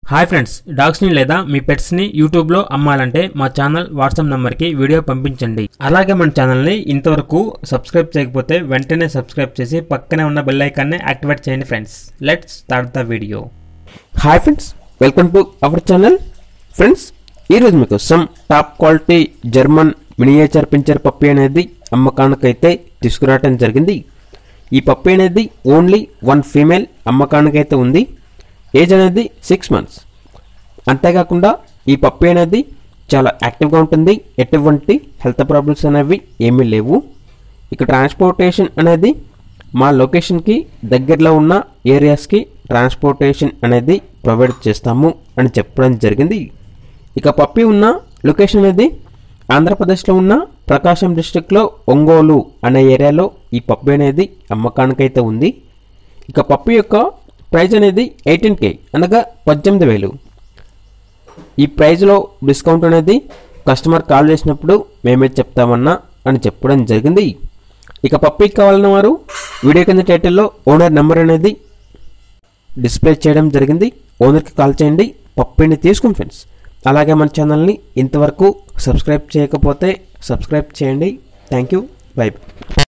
hi friends డాగ్స్ని లేదా మీ పెట్స్ని యూట్యూబ్లో అమ్మాలంటే మా ఛానల్ వాట్సాప్ నెంబర్కి వీడియో పంపించండి అలాగే మన ఛానల్ని ఇంతవరకు సబ్స్క్రైబ్ చేయకపోతే వెంటనే సబ్స్క్రైబ్ చేసి పక్కనే ఉన్న బెల్ ఐకాన్ని యాక్టివేట్ చేయండి friends let's start the video hi friends welcome to our channel friends ఈరోజు మీకు some top quality German miniature pinscher puppy అనేది అమ్మకానికైతే తీసుకురావడం జరిగింది ఈ పప్పి అనేది ఓన్లీ వన్ ఫీమేల్ అమ్మకానికైతే ఉంది ఏజ్ అనేది సిక్స్ మంత్స్ అంతేకాకుండా ఈ పప్పి అనేది చాలా యాక్టివ్గా ఉంటుంది ఎటువంటి హెల్త్ ప్రాబ్లమ్స్ అనేవి ఏమీ లేవు ఇక ట్రాన్స్పోర్టేషన్ అనేది మా లొకేషన్కి దగ్గరలో ఉన్న ఏరియాస్కి ట్రాన్స్పోర్టేషన్ అనేది ప్రొవైడ్ చేస్తాము అని చెప్పడం జరిగింది ఇక పప్పి ఉన్న లొకేషన్ అనేది ఆంధ్రప్రదేశ్లో ఉన్న ప్రకాశం డిస్టిక్లో ఒంగోలు అనే ఏరియాలో ఈ పప్పి అనేది అమ్మకానికైతే ఉంది ఇక పప్పి యొక్క ప్రైజ్ అనేది ఎయిటీన్ కే అనగా పద్దెనిమిది వేలు ఈ ప్రైజ్లో డిస్కౌంట్ అనేది కస్టమర్ కాల్ చేసినప్పుడు మేమే చెప్తామన్నా అని చెప్పడం జరిగింది ఇక పప్పీకి కావాలన్న వారు వీడియో కింద టైటిల్లో ఓనర్ నెంబర్ అనేది డిస్ప్లే చేయడం జరిగింది ఓనర్కి కాల్ చేయండి పప్పీని తీసుకుని ఫ్రెండ్స్ అలాగే మన ఛానల్ని ఇంతవరకు సబ్స్క్రైబ్ చేయకపోతే సబ్స్క్రైబ్ చేయండి థ్యాంక్ యూ బై